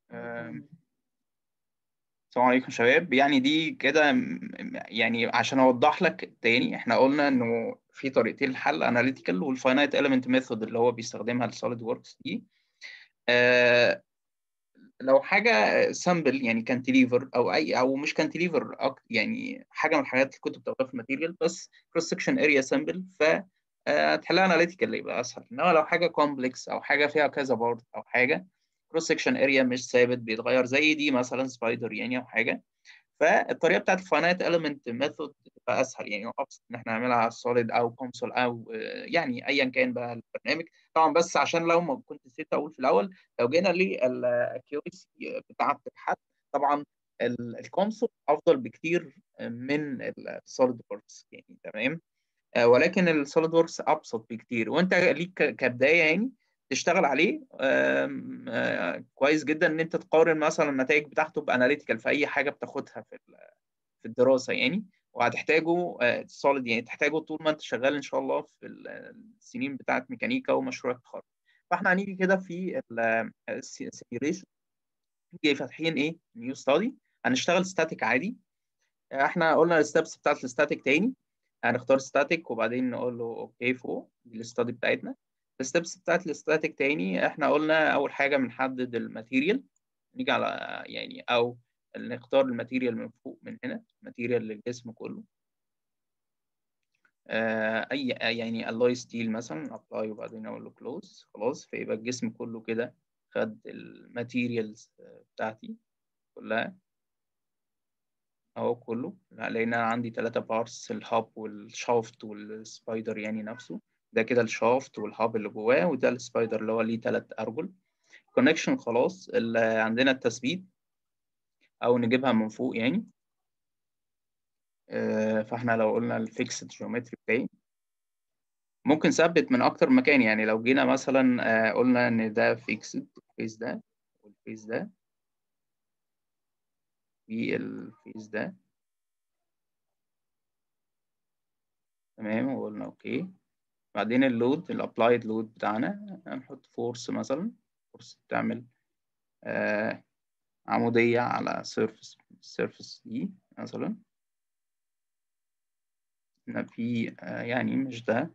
آم، السلام عليكم شباب يعني دي كده م- يعني عشان اوضح لك تاني احنا قلنا انه في طريقتين للحل اناليتيكال والفاينايت اليمنت ميثود اللي هو بيستخدمها السوليد وركس دي آه لو حاجه سامبل يعني كانتيليفر او اي او مش كانتيليفر يعني حاجه من الحاجات اللي كنت بتاخدها في الماتيريال بس كروس سكشن اريا سامبل ف آه، تحلها اناليتيكال يبقى اسهل انما لو حاجه كومبلكس او حاجه فيها كذا بارت او حاجه كروس سكشن اريا مش ثابت بيتغير زي دي مثلا سبايدر يعني او حاجه فالطريقه بتاعت الفاينايت اليمنت ميثود بتبقى اسهل يعني وابسط ان احنا نعملها على السوليد او كونسول او آه، يعني ايا كان بقى البرنامج طبعا بس عشان لو ما كنت نسيت اقول في الاول لو جينا للاكيوريسي بتاعت الحل طبعا الكونسول افضل بكتير من السوليد وركس يعني تمام آه، ولكن السوليد وركس ابسط بكتير وانت ليك ك- كبدايه يعني تشتغل عليه آم، آه، كويس جدا ان انت تقارن مثلا النتائج بتاعته باناليتيكال في اي حاجه بتاخدها في ال- في الدراسه يعني وهتحتاجه سوليد يعني تحتاجه طول ما انت شغال ان شاء الله في ال- السنين بتاعت ميكانيكا ومشروع التخرج فاحنا هنيجي كده في السيميوليشن نيجي فاتحين ايه نيو ستادي هنشتغل ستاتيك عادي احنا قلنا الستبس بتاعت الستاتيك تاني هنختار ستاتيك وبعدين نقول له اوكي فوق دي الاستادي بتاعتنا الستبس بتاعت الستاتيك تاني احنا قلنا اول حاجه بنحدد الماتيريال نيجي على يعني او نختار الماتيريال من فوق من هنا الماتيريال للجسم كله آه، اي يعني اللاي ستيل مثلا ابلاي وبعدين اقول له كلوز خلاص فيبقى الجسم كله كده خد الماتيريالز بتاعتي كلها اهو كله لان انا عندي ثلاثة بارتس الهاب والشافت والسبايدر يعني نفسه ده كده الشافت والهاب اللي جواه وده السبايدر اللي هو ليه ثلاث ارجل كونكشن خلاص اللي عندنا التثبيت او نجيبها من فوق يعني آه، فاحنا لو قلنا الفيكسد جيومتري بتاعي ممكن نثبت من اكتر مكان يعني لو جينا مثلا آه، قلنا ان ده فيكسد الفيس ده والفيس ده والفيس ده تمام وقلنا اوكي بعدين اللود الابلايد لود بتاعنا هنحط فورس مثلا فورس بتعمل آه عمودية على سيرفس السيرفس دي مثلا هنا في آه يعني مش ده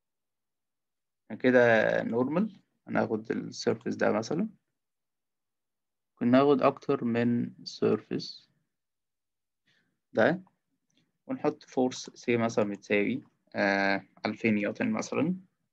كده نورمال هناخد السيرفس ده مثلا ممكن ناخد أكتر من سيرفس ده ونحط فورس سي مثلا بتساوي آه 2000 نيوتن مثلا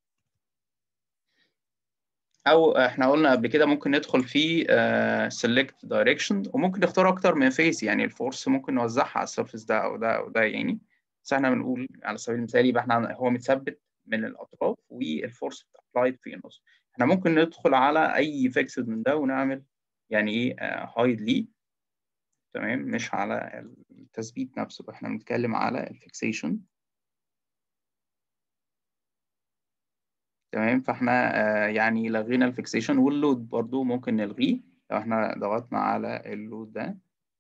او احنا قلنا قبل كده ممكن ندخل في سيلكت دايركشن وممكن نختار اكتر من فيس يعني الفورس ممكن نوزعها على السيرفيس ده او ده او ده يعني بس احنا بنقول على سبيل المثال يبقى احنا هو متثبت من الاطراف والفورس بتابلايد في النص احنا ممكن ندخل على اي فيكسد من ده ونعمل يعني ايه هايد ليه تمام مش على التثبيت نفسه احنا بنتكلم على الفيكسيشن تمام فاحنا آه يعني لغينا الفيكسيشن واللود برضو ممكن نلغيه لو احنا ضغطنا على اللود ده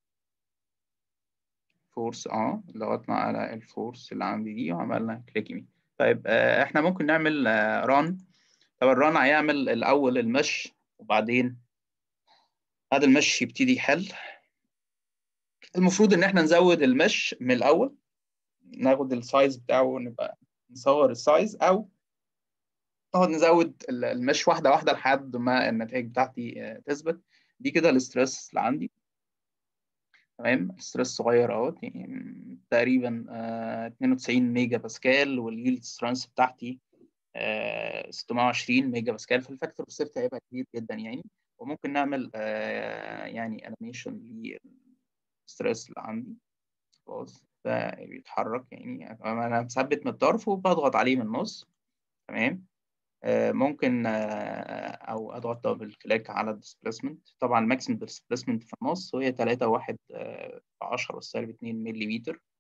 فورس اه ضغطنا على الفورس اللي عندي دي وعملنا كليك يمين طيب آه احنا ممكن نعمل آه ران طب الران هيعمل الاول المش وبعدين هذا المش يبتدي يحل المفروض ان احنا نزود المش من الاول ناخد السايز بتاعه ونبقى نصور السايز او نقعد نزود المش واحده واحده لحد ما النتائج بتاعتي تثبت دي كده الاسترس اللي عندي تمام الاسترس صغير اهوت يعني تقريبا آه 92 ميجا باسكال واليلد سترانس بتاعتي آه 620 ميجا باسكال فالفاكتور اوف سيفتي هيبقى كبير جدا يعني وممكن نعمل آه يعني انيميشن للسترس اللي عندي خلاص فبيتحرك يعني انا مثبت من الطرف وبضغط عليه من النص تمام ممكن او اضغط دبل كليك على الديسبيسمنت طبعا الماكسيمم ديسبيسمنت في النص وهي 3 1 في 10 سالب 2 ملم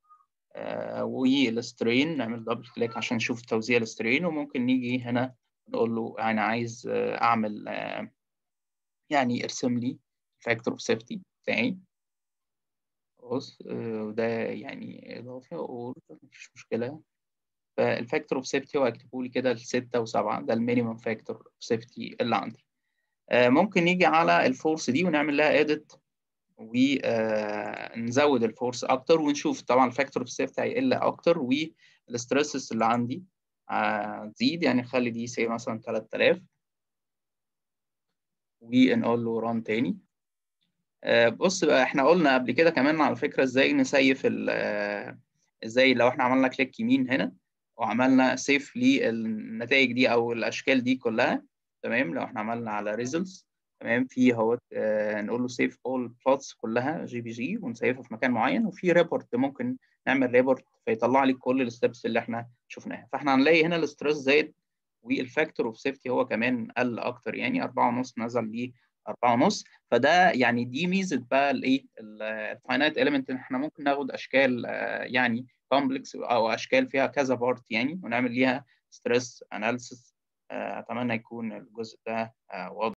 والسترين نعمل دبل كليك عشان نشوف توزيع السترين وممكن نيجي هنا نقول له انا عايز اعمل يعني ارسم لي فاكتور اوف سيفتي بتاعي خلاص وده يعني اضافي اقول مفيش مشكله فالفاكتور اوف سيفتي هو هكتبه لي كده لستة وسبعة ده المينيمم فاكتور اوف سيفتي اللي عندي ممكن نيجي على الفورس دي ونعمل لها اديت ونزود الفورس اكتر ونشوف طبعا الفاكتور اوف سيفتي هيقل اكتر والستريسز اللي عندي تزيد يعني نخلي دي سي مثلا 3000 ونقول له ران تاني بص بقى احنا قلنا قبل كده كمان على فكره ازاي نسيف ازاي لو احنا عملنا كليك يمين هنا وعملنا سيف للنتائج دي او الاشكال دي كلها تمام لو احنا عملنا على ريزلتس تمام في اهوت آه نقول له سيف اول بلوتس كلها جي بي جي ونسيفها في مكان معين وفي ريبورت ممكن نعمل ريبورت فيطلع لي كل الستبس اللي احنا شفناها فاحنا هنلاقي هنا الاسترس زاد والفاكتور اوف سيفتي هو كمان قل اكتر يعني 4.5 نزل ل 4.5 فده يعني دي ميزه بقى الايه الفاينايت اليمنت ان احنا ممكن ناخد اشكال آه يعني كومبلكس او اشكال فيها كذا بارت يعني ونعمل ليها ستريس اناليسيس اتمنى يكون الجزء ده واضح